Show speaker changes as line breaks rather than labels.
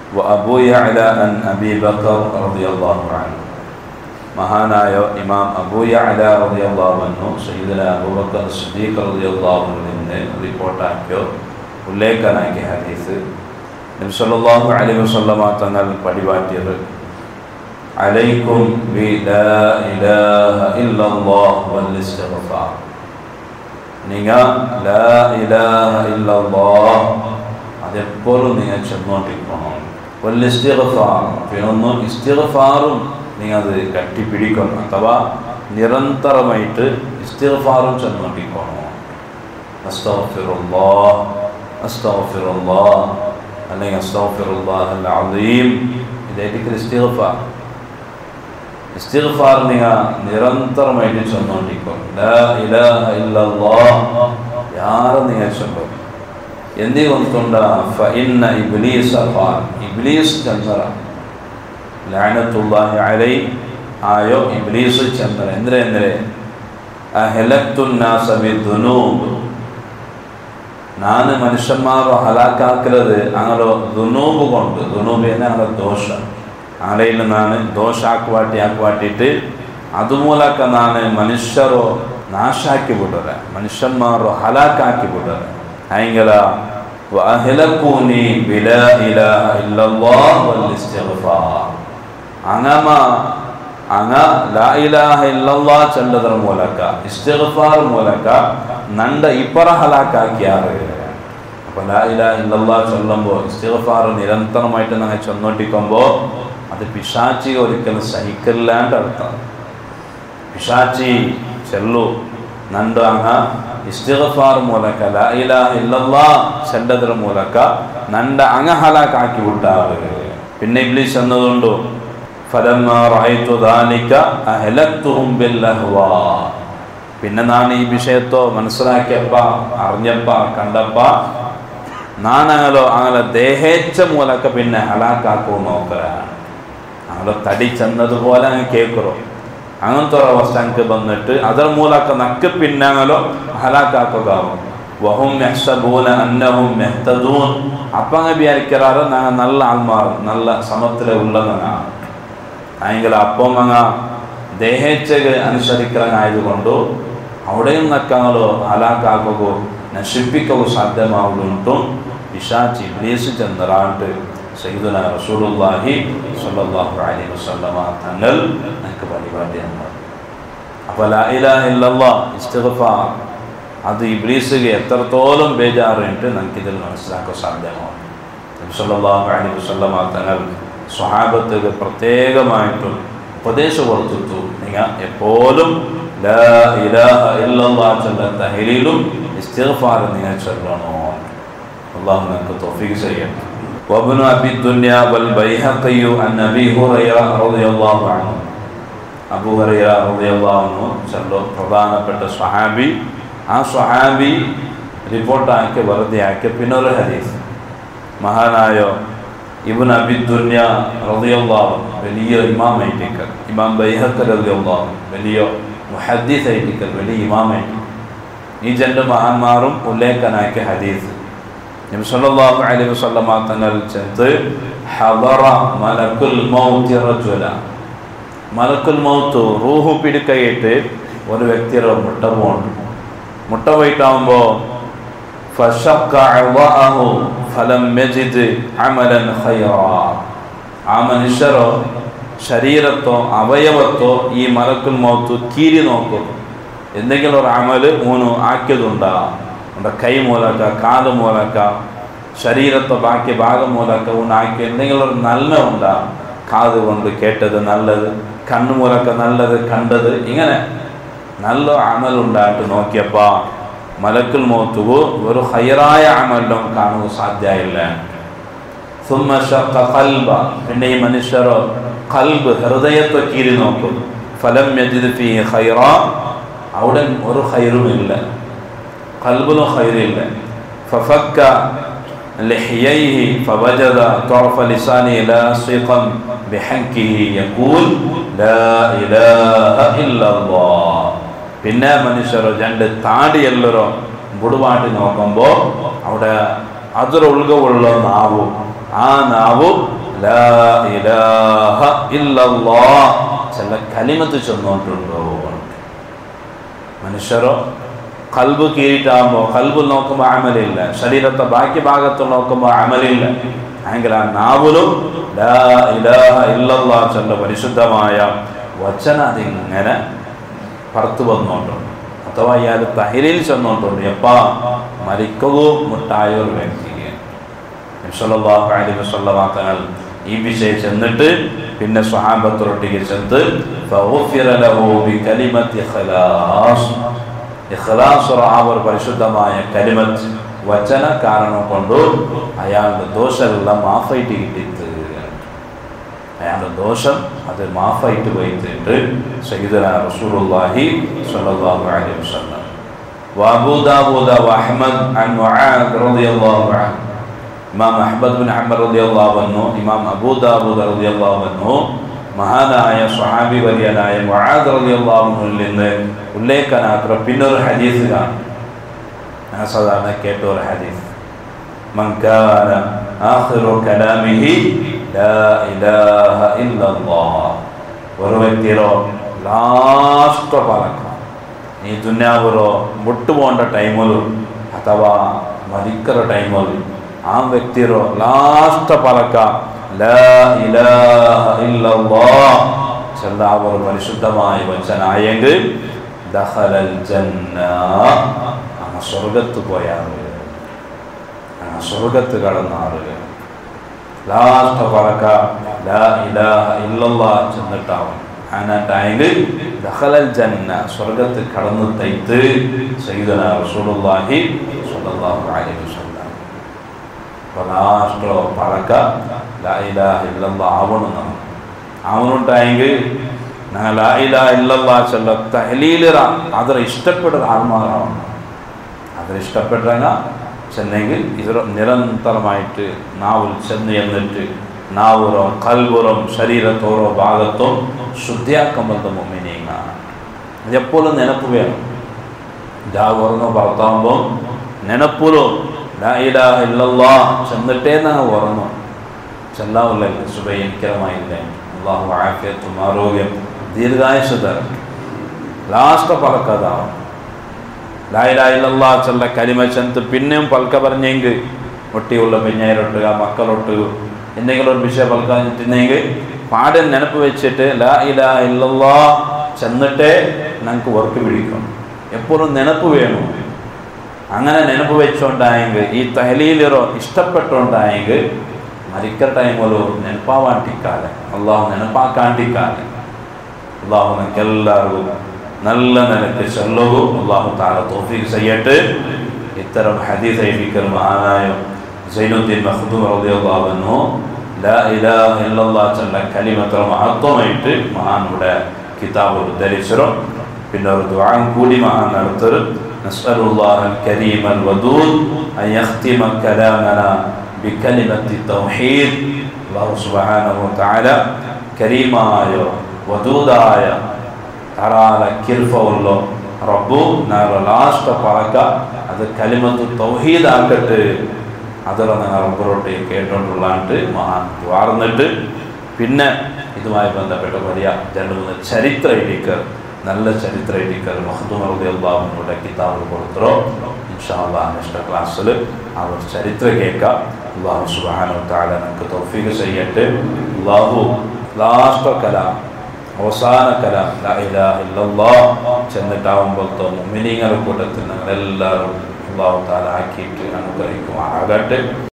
وأبو يعلى عن أبي بكر رضي الله عنه മഹാനായ ഇമാം അബൂ യഅല റളിയല്ലാഹു അൻഹു സയ്യിദന അബൂബക്കർ സിദ്ദീഖ് റളിയല്ലാഹു അൻഹുവിനെ റിപ്പോർട്ടാക്കിയോ ഉല്ലേഖനാക്കിയ ഹദീസ് നബി സല്ലല്ലാഹു അലൈഹി വസല്ലമ തങ്ങൾ പടിവാറ്റിയത് അലൈക്കും ബി ലാ ഇലാഹ ഇല്ലല്ലാഹ് വൽ ഇസ്തിഗ്ഫാർ നിങ്ങൾ ലാ ഇലാഹ ഇല്ലല്ലാഹ് അതെപ്പോഴും നിങ്ങൾ ചെന്നോട്ടിരിക്കണം വൽ ഇസ്തിഗ്ഫാർ പിന്നെ ഒന്ന് ഇസ്തിഗ്ഫാറും നിങ്ങൾ അത് കട്ടിപ്പിടിക്കണം അഥവാ നിരന്തരമായിട്ട് ഇസ്തിഗ്ഫാറും ചെന്നോട്ടിരിക്കണം അസ്തഗ്ഫിറുല്ലാഹ് അസ്തഗ്ഫിറുല്ലാഹ് അല്ലെങ്കിൽ അസ്തഗ്ഫിറുല്ലാഹ് അൽ അദീം ഇതായിരിക്കും ഇസ്തിഗ്ഫാർ ഇസ്തിഗ്ഫാർ നിങ്ങൾ നിരന്തരമായിട്ട് ചെന്നോണ്ടിരിക്കും ലാ ഇലാഹ ഇല്ലല്ലാഹ് യാരും നിങ്ങൾ ചൊല്ലും എന്തി കൊണ്ടുണ്ട ഫഇന്ന ഇബ്ലീസ ഖാൽ ഇബ്ലീസ് ചന്ദ്ര ലഅനത്തുല്ലാഹി അലൈ ആയോ ഇബ്ലീസ് ചന്ദ്ര എന്തിരെ എന്തിരെ അഹലക്തു നാസ ബിദുനൂബ് ನಾನು ಮನುಷ್ಯನ್ಮಾರು ಹಲಾಕಾಕಿರೋದು ಅಂಗಲೋ ದುನೂಬು ಕೊಂಡು ದುನೂಬು ಏನೇ ಅಂಗಲ ದೋಷ ಅಂಗಲೆಯಲ್ಲಿ ನಾನು ದೋಷ ಹಾಕುವಾಟಿ ಹಾಕುವಾಟಿಟ್ಟು ಅದು ಮೂಲಕ ನಾನು ಮನುಷ್ಯರು ನಾಶ ಹಾಕಿಬಿಟ್ಟರೆ ಮನುಷ್ಯನ್ಮಾರು ಹಲಾಕ್ ಹಾಕಿಬಿಟ್ಟರೆ ಹಂಗೆಲ್ಲ ವಹಿಲಕೂನಿ ಬಿಲ ಇಲ ಇಲ್ಲಲ್ಲಾಹ್ ವಲ್ ಇಸ್ತಿಗ್ಫಾರ್ അങ്ങമ അങ്ങ ലാ ഇലാഹ ഇല്ലല്ലാ ചെല്ലದರ ಮೂಲಕ ಇಸ್ತಿಗ್ಫಾರ್ ಮೂಲಕ ನಂಡ ಇಪರ ഹലാക്കാക്കിയാറ് അപ്പോൾ ലാ ഇലാഹ ഇല്ലല്ലാ ചൊല്ലുമ്പോൾ ഇസ്തിഗ്ഫാർ നിരന്തരമായിട്ട് ഞങ്ങൾ ചെന്നോട്ടിക്കുമ്പോൾ അത് പിശാചി ഒരിക്കലും സഹിക്കില്ലാണ്ട് അർത്ഥം പിശാചി ചെല്ലു ನಂದು ಅಂಗ ಇಸ್ತಿಗ್ಫಾರ್ ಮೂಲಕ ಲಾ ಇಲಾಹ ಇಲ್ಲಲ್ಲಾ ಚೆಲ್ಲದರ ಮೂಲಕ ನಂಡ ಅಂಗ ಹಲಾಕ್ ಹಾಕಿ ಬಿಟ್ಟಾರು പിന്നെ ഇബ്ലീസ് എന്നതുകൊണ്ട് ഫലമ്മ റഅയ്തു ദാലിക അഹലക്തുഹും ബില്ലഹ്വാ പിന്നെ ನಾನು ഈ വിഷയത്തോ മനസ്സിലാക്കിയപ്പ അറിഞ്ഞപ്പ കണ്ടപ്പ ನಾನಗಲೋ ಆಗಲ ದೇಹೇಚ್ಛ ಮೂಲಕ പിന്നെ ഹലാക്കാക്കൂ നോക്കലാണ് അങ്ങനെ തടി ചെന്നതുപോലെ അങ്ങ് കേൾക്കുറോ അങ്ങനത്തെ ഒരു അവസ്ഥ അങ്ങ് വന്നിട്ട് ಅದರ ಮೂಲಕ നക്ക് പിന്നങ്ങലോ ഹലാക്കാക്കുകയാവും വഹും യഹ്സബൂന അന്നഹും യഹ്തദൂൻ അപ്പം അങ്ങ് വിചാരിക്കാറ് ഞങ്ങൾ നല്ല ആൾമാർ നല്ല സമത്തിലെ ഉള്ളതാണ് ആയെങ്കിൽ അപ്പം അങ്ങ് ദേഹേച്ഛക്ക് അനുസരിക്കാനായതുകൊണ്ട് അവിടെയും നക്കങ്ങളോ ഹലാക്കാക്കുകയോ നശിപ്പിക്കുകയോ സാധ്യമാവുന്നുണ്ടും പിശാച്ച് ഇബ്ലീസ് ചെന്നറാണ്ട് സയ്യിദുന റസൂലുള്ളാഹി സ്വല്ലല്ലാഹു അലൈഹി വസല്ലമ തങ്ങൾ നമുക്ക് പരിപാടിയാണ് അപ്പോൾ ലാ ഇലാഹ ഇല്ലല്ലാഹ് ഇസ്തിഗ്ഫാർ അത് ഇബ്ലീസിಗೆ എത്രത്തോളം ബേജാറുണ്ട് നമുക്ക് ഇതിൽ മനസ്സിലാക്കാൻ സാധ്യമാണ് നബി സല്ലല്ലാഹു അലൈഹി വസല്ലമ തങ്ങൾ സ്വഹാബത്തുക്ക് പ്രത്യേകമായിട്ടും ഉപദേശം കൊടുത്തു നിങ്ങൾ എപ്പോഴും ലാ ഇലാഹ ഇല്ലല്ലാഹ് ചൊല്ല തഹലീലും ഇസ്തിഗ്ഫാർ നിങ്ങൾ ചൊല്ലണോ അള്ളാഹു നമുക്ക് തൗഫീഖ് ചെയ്യട്ടെ وابن أبي الدنيا والبيهقي عن أبي هريرة رضي الله عنه അബൂ ഹുറൈറ റളിയല്ലാഹു അൻഹു ചല്ലോ പ്രധാനപ്പെട്ട സ്വഹാബി ആ സ്വഹാബി റിപ്പോർട്ടാക്കി വെറുതെ ആക്കിയ പിന്നൊരു ഹദീസ് മഹാനായ ഇബ്ൻ അബി ദുന്യ റളിയല്ലാഹു വലിയ ഇമാമായിട്ടേക്ക് ഇമാം ബൈഹഖ് റളിയല്ലാഹു വലിയ മുഹദ്ദിസായിട്ടേക്ക് വലിയ ഇമാമായിട്ട് ഈ രണ്ട് മഹാന്മാരും ഉല്ലേഖനാക്കിയ ഹദീസ് നബി സല്ലല്ലാഹു അലൈഹി വസല്ലമ തങ്ങൾ ചെന്ന് ഹദറ മലക്കുൽ മൗത്ത് റജുല മലക്കുൽ മൗത്ത് റൂഹു പിടിക്കയിട്ട് ഒരു വ്യക്തിയുടെ മുട്ട പോകുന്നു മുട്ട പോയിട്ടാകുമ്പോൾ فشق عضاءه فلم يجد عملا خيرا ആ മനുഷ്യരോ ശരീരത്തോ അവയവത്തോ ഈ മലക്കുൽ മൗത്ത് കീരി നോക്കും എന്തെങ്കിലും ഒരു അമല് മൂന്ന് ആക്കിയതുണ്ടാ നമ്മുടെ കൈ മൂലക്ക കാല് മൂലക്ക ശരീരത്തെ ബാക്കി ഭാഗം മൂലക്ക ഉണ്ടാക്കി എന്തെങ്കിലും ഒരു നന്മ ഉണ്ടാ കാത് കൊണ്ട് കേട്ടത് നല്ലത് കണ്ണു മൂലക്ക നല്ലത് കണ്ടത് ഇങ്ങനെ നല്ല അമലുണ്ടായിട്ട് നോക്കിയപ്പോൾ മലക്കുൽ മോത്തുകു ഒരു ഹൈറായ അമലും കാണുക സാധ്യമില്ല ثم شق قلب പിന്നെ ഈ മനുഷ്യരോ കൽബ് ഹൃദയത്തെ കീറി നോക്കും ഫലം യജിദ് ഫീ ഖൈറ അവിടെ ഒരു ഖൈറുമില്ല കൽബിലും ഖൈറില്ല ففك لحييه فوجد طرف لسانه لاصقا بحنكه يقول لا إله إلا الله പിന്നെ മനുഷ്യരോ രണ്ട് താടി എല്ലാരോ ബുടുവാട്ടി നോക്കുമ്പോൾ അവിടെ അതിലൊഴുകവുള്ള നാവും ആ നാവ് ലാ ഇലാഹ ഇല്ലല്ലാഹ് ചില കലിമത്ത് ചൊന്നുകൊണ്ടുണ്ടോ മനുഷ്യരോ കൽബ് കീഴിട്ടാകുമ്പോൾ കൽബ് നോക്കുമ്പോൾ അമലില്ല ശരീരത്തെ ബാക്കി ഭാഗത്ത് നോക്കുമ്പോൾ അമലില്ല എങ്കിൽ ആ നാവിലും ലാ ഇലാഹ ഇല്ലല്ലാ ചെല്ല പരിശുദ്ധമായ വചന അതിങ്ങനെ പുറത്തു വന്നുകൊണ്ടുണ്ട് അഥവാ ഇയാൾ തഹലിൽ ചെന്നുകൊണ്ടുണ്ട് എപ്പാ മരിക്കുകയും മുട്ടായ ഒരു വ്യക്തിയെ നബ്സല്ലല്ലാഹു അലൈഹി വസല്ലമ തങ്ങൾ ഈ വിഷയം ചെന്നിട്ട് പിന്നെ സ്വഹാബത്തിലൊട്ടിക്ക് ചെന്ന് ഫഗുഫിറ ലഹു ബികലിമത്തി ഇഖ്ലാസ് ഇഖ്ലാസ് ആ ഒരു പരിശുദ്ധമായ കലിമത്ത് വചന കാരണം കൊണ്ട് അയാളുടെ ദോഷമെല്ലാം മാഫായിട്ട് കിട്ടിയിട്ട് അയാളുടെ ദോഷം അത് മാഫായിട്ട് പോയിട്ടുണ്ട് സയ്യിദന റസൂലുള്ളാഹി സ്വല്ലല്ലാഹു അലൈഹി വസല്ലം وابو داود واحمد عن معاذ رضي الله عنه ഇമാം അഹ്മദ് ബിൻ ഹംബർ റളിയല്ലാഹു അൻഹു ഇമാം അബൂ ദാവൂദ് റളിയല്ലാഹു അൻഹു മഹാനായ സ്വഹാബി വലിയനായ മുആദ് റളിയല്ലാഹു അൻഹുവിൽ നിന്ന് ഉല്ലേഖനാത്ര പിന്നൊരു ഹദീസ് കാണും ഞാൻ സാധാരണ കേട്ട ഒരു ഹദീസ് من كان آخر كلامه لا إله إلا الله ഒരു വ്യക്തിയോ ലാസ്റ്റ് പറക്ക ഈ ദുന്യാവിലോ മുട്ടുപോണ്ട ടൈമിലും ಅಥವಾ ಮರಿಕ್ಕರ ಟೈಮಲ್ಲಿ ಆ ವ್ಯಕ್ತಿರೋ ಲಾಸ್ಟ್ ಪಲಕ ലാ ഇലാഹ ഇല്ലല്ലാഹ് ചെല്ല അവർ പരിശുദ്ധമായ വചനായെങ്കിൽ ദഖലൽ ജന്ന അങ്ങ് സ്വർഗത്ത് പോയാറ് അങ്ങ് സ്വർഗത്ത് കടന്നാറ് ലാസ്റ്റ് പറക്ക ലാ ഇലാഹ ഇല്ലല്ലാഹ് ചെന്നിട്ടാവും അങ്ങനെ ടൈമിൽ ദഖലൽ ജന്ന സ്വർഗത്ത് കടന്നു തൈത്ത് സയ്യിദന റസൂലുള്ളാഹി സ്വല്ലല്ലാഹു അലൈഹി വസല്ലം ലാസ്റ്റ് പറക്ക ലാ ഇലാഹ ഇല്ലല്ലാഹ് ആവണം നമ്മൾ ಅವನುಂಟಾയെങ്കിൽ ನಾನು ಲಾ ಇಲಾ ಇಲ್ಲಲ್ಲ ಚಲ್ಲ ತಹಲೀಲಿರ ಅದರ ಇಷ್ಟಪಟ್ಟದ ആത്മാറാവണം അതിൽ ഇഷ്ടപ്പെട്ടങ്ങ ചെന്നെങ്കിൽ ഇതിൽ നിരന്തരമായിട്ട് നാവിൽ ചെന്ന് എന്നിട്ട് നാവുറോ കൽവുറം ശരീരത്തോറോ ഭാഗത്തും ശുദ്ധിയാക്കുമ്പോഴത്തെ മുമ്മിനിങ്ങ എപ്പോഴും നെനപ്പ് വേണം ജാവുറന്നോ ഭർത്താവുമ്പോൾ നെനപ്പുലും ലാ ഇലാഹ ഇല്ലല്ലാ ചെന്നിട്ടേ നാ ഉറങ്ങും ചെല്ലാവില്ല സുബൈ എനിക്കരമായില്ല അള്ളാഹു ആഫിയത്തും ആരോഗ്യം ദീർഘായുസ് തരും ലാസ്റ്റ് പലക്കതാവും ലായിലായില്ലാ ചെല്ല കരിമ ചെന്ന് പിന്നെയും പൽക്ക പറഞ്ഞെങ്കിൽ ഒട്ടിയുള്ള പെഞ്ഞായിരൊട്ടുക മക്കളൊട്ടുക എന്തെങ്കിലും ഒരു വിഷയം പൽക്കാഞ്ഞിട്ടുണ്ടെങ്കിൽ പാടൻ നെനപ്പ് വെച്ചിട്ട് ലാ ഇലാ ഇല്ലല്ലാ ചെന്നിട്ടേ ഞങ്ങൾക്ക് വർക്ക് പിടിക്കും എപ്പോഴും നെനപ്പ് വേണം അങ്ങനെ നെനപ്പ് വെച്ചുകൊണ്ടായെങ്കിൽ ഈ തഹലീലിറോ ഇഷ്ടപ്പെട്ടുകൊണ്ടായെങ്കിൽ മരിക്ക ടൈമല്ലോ നെനപ്പാവാണ്ടിക്കാതെ അള്ളാഹു നെനപ്പാക്കാണ്ടിക്കാതെ അള്ളാഹു നമുക്ക് എല്ലാവർക്കും നല്ല നിലക്ക് ചെല്ലവും അള്ളാഹു താല തോഫീക്ക് ചെയ്യട്ടെ ഇത്തരം ഹദീസ് ഏൽപ്പിക്കൽ മഹാനായ സൈനുദ്ദീൻ മഹദൂം റളിയല്ലാഹു ലാ ഇലാഹ ഇല്ലല്ലാഹ് ചെല്ല കലിമത്ര മഹത്വമായിട്ട് മഹാൻ ഇവിടെ കിതാബ് ഉദ്ധരിച്ചോ പിന്നെ ഒരു ദുആം കൂടി മഹാൻ നടത്തരു نسأل الله الكريم الودود أن يختم كلامنا بكلمة التوحيد الله سبحانه وتعالى كريمايو ودوداയ ധാരാള കിൽഫുള്ളോ റബ്ബു നാളെ ലാസ്റ്റ് പറക്ക അത് കലിമത്ത് തൗഹീദാക്കട്ട് അതിൽ നിങ്ങൾ റബ്ബറോട്ട് കേട്ടോണ്ടുള്ളാണ്ട് മഹാൻ വാർന്നിട്ട് പിന്നെ ഇതുമായി ബന്ധപ്പെട്ട വലിയ രണ്ട് മൂന്ന് ചരിത്ര എഡിക്കർ നല്ല ചരിത്ര എഡിക്കർ മഹദൂം റബി അള്ളാഹുനോടെ കിതാബ് കൊടുത്തോ ഇൻഷാല്ലാ നെക്സ്റ്റ് ക്ലാസ്സിൽ അവർ ചരിത്ര കേൾക്കാം അള്ളാഹു സുബാനോ താഴെ നമുക്ക് തൗഫീഖ് ചെയ്യട്ടെ അള്ളാഹു ലാസ്റ്റ് കലാം അവസാന കലാം ലാ ഇലാഹ ഇല്ലല്ലാഹ് ചെന്നിട്ടാവുമ്പോഴത്തെ മുമിനിങ്ങളുടെ കൂട്ടത്തിൽ ഞങ്ങളെല്ലാവരും അള്ളാഹു താല ആക്കിയിട്ട് അനുഗ്രഹിക്കുമാറാകട്ടെ